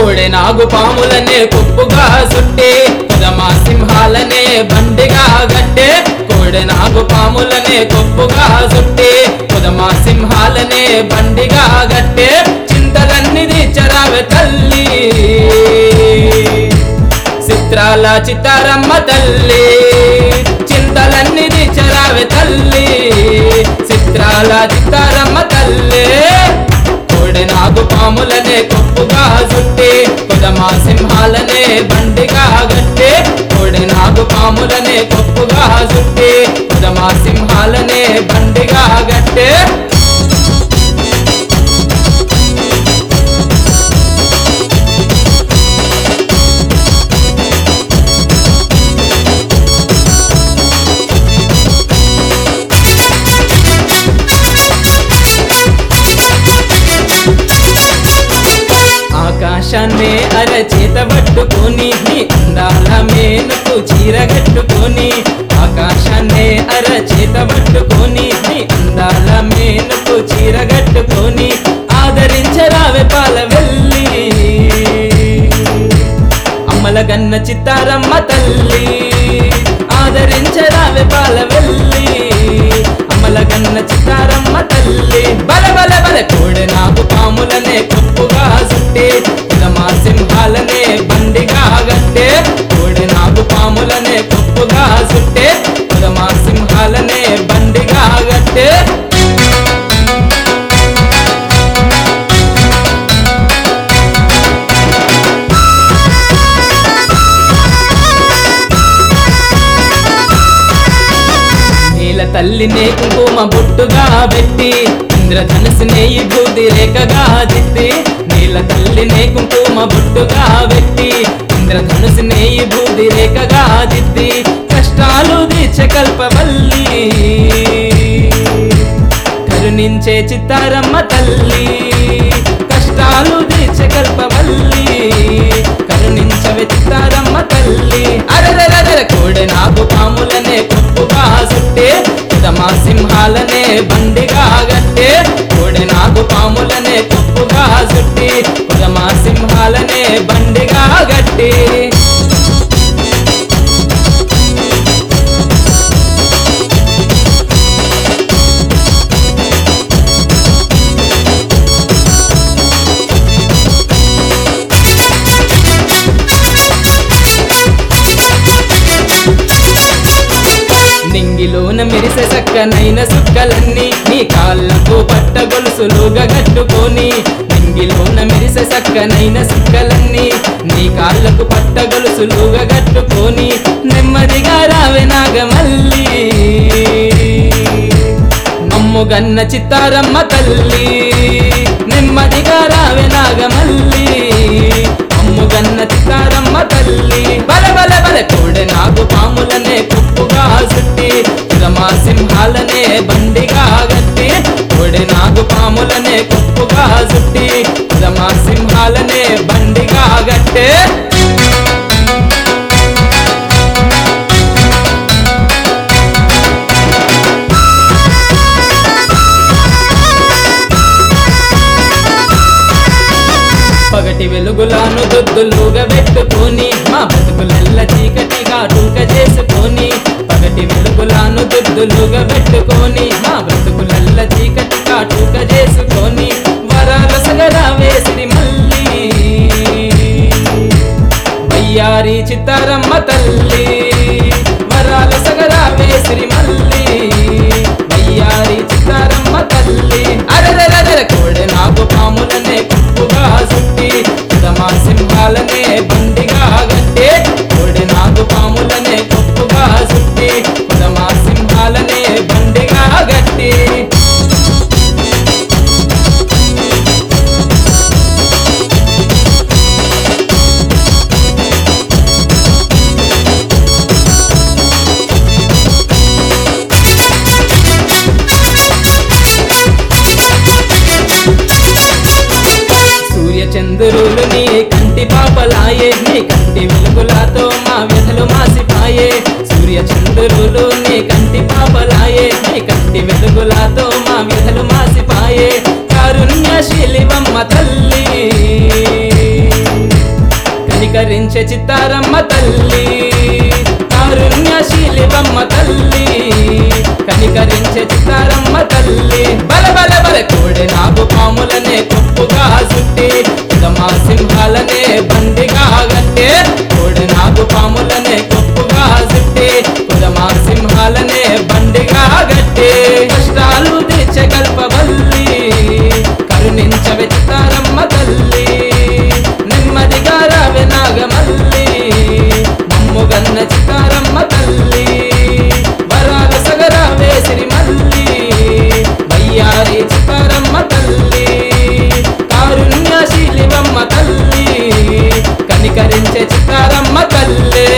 కోడె నాగు పాములనే కుప్పుగా సుట్టే కుదమా సింహాలనే బండిగా గట్టే కోడె నాగు పాములనే కుప్పుగా సుట్టే కుదమా సింహాలనే బండిగా గట్టే చింతలన్నీ తీర్చరావే తల్లి చిత్రాల చిత్తారమ్మ తల్లి చింతలన్నీ తీర్చరావే తల్లి చిత్రాల చిత్తారమ్మ తల్లి కోడె నాగు పాములనే కొప్పుగా సుట్టి కుదమా సింహాలనే బండిగా గట్టే కోడె నాగు పాములనే కొప్పుగా సుట్టి కుదమా సింహాలనే బండిగా గట్టే ఆకాశాన్నే అరచేత పట్టుకొని నీ అందాల మేనుకు చీర కట్టుకొని ఆకాశాన్నే అరచేత పట్టుకొని నీ అందాల మేనుకు చీర కట్టుకొని ఆదరించరావే పాల వెళ్ళి అమ్మల గన్న చిత్తారమ్మ తల్లి ఆదరించరావే పాల వెళ్ళి అమ్మల గన్న చిత్తారమ్మ తల్లి బల బల బల కోడె నాకు పాములనే కొప్పుగా సుట్టే కులమా సింహాలనే బండిగా గట్టే కోడె నాకు పాములనే కొప్పుగా సుట్టే కులమా సింహాలనే బండిగా గట్టే నీల తల్లినే కుంకుమ బొట్టుగా పెట్టి ఇంద్రధనుసునే ఈ బూది రేఖగా దిద్ది నీల తల్లినే కుంకుమ బొట్టుగా పెట్టి ఇంద్రధనుసునే ఈ బూది రేఖగా దిద్ది కష్టాలు దీచకల్పవల్లి కరుణించే చిత్తారమ్మ తల్లి కష్టాలు దీచకల్పవల్లి కరుణించవే చిత్తారమ్మ తల్లి అరదరదర కోడె నాగు పాములనే కొప్పుగా సుట్టే కుదమా సింహాలనే బండిగా గట్టే కోడె నాగు పాములనే కొప్పుగా సుట్టి కుదమా సింహాలనే బండిగా గట్టి నింగిలోన మెరిసే చక్కనైన సుక్కలన్నీ నీ కాళ్ళకు పట్ట గొలుసులుగా కట్టుకొని నింగిలోన మెరిసే చక్కనైన సుక్కలన్నీ నీ కాళ్ళకు పట్ట గొలుసులుగా కట్టుకొని నెమ్మదిగా రావే నాగమల్లి మమ్ముగన్న చిత్తారమ్మ తల్లి నెమ్మదిగా రావే నాగమల్లి అమ్ముగన్న చిత్తారమ్మ తల్లి బల బల బల కోడె నాగు పాములనే కుప్పుగా సుట్టి కులమా సింహాలనే బండిగా గట్టి కోడె నాగు పాములనే కుప్పుగా సుట్టి కులమా సింహాలనే బండిగా గట్టే పగటి వెలుగులాను దొద్దులుగా పెట్టుకొని మా బతుకులెల్ల చీకటిగా టూక చేసుకొని పగటి వెలుగులాను దొద్దులుగా పెట్టుకొని మా బ్రతుకులెల్ల చీకటిగా టూక చేసుకొని వరాల సగరా వేసిరి మళ్ళీ వయ్యారి చిత్తారమ్మ తల్లి వరాల సగరా వేసిరి మళ్ళీ వయ్యారి చిత్తారమ్మ తల్లి అరదరదర కోడె నాగు పాములనే కుప్పుగా సుట్టి కుదమా సింహాలనే బండిగా గట్టే కోడె నాగు పాములనే కుప్పుగా సుట్టి కుదమా సింహాలనే బండిగా గట్టి సూర్య చంద్రులు నీ కంటి పాపలాయే నీ కంటి వెలుగులతో మా వ్యధలు మాసిపాయే సూర్య చంద్రులు నీ కంటి పాపలాయే నీ కంటి వెలుగులతో మా వ్యధలు మాసిపాయే కారుణ్యశీలివమ్మ తల్లి కనికరించే చిత్తారమ్మ తల్లి కారుణ్యశీలివమ్మ తల్లి కనికరించే చిత్తారమ్మ తల్లి బల బల బల కోడె నాగు పాములనే కొప్పుగా సుట్టి మా సింహాలనే బండిగా గట్టే కోడె నాగు పాములనే కొప్పుగా సుట్టి మా సింహాలనే బండిగా గట్టే కష్టాలు తీర్చే కల్పవల్లి కరుణించవే చిత్తారమ్మ తల్లి నెమ్మదిగా రావే నాగమల్లి మమ్ముగన్న చిత్తారమ్మ తల్లి వరాల సగరావే సిరిమల్లి వయ్యారి చిత్తారమ్మ తల్లి కారుణ్యశీలివమ్మ తల్లి కనికరించే చిత్తారమ్మ తల్లి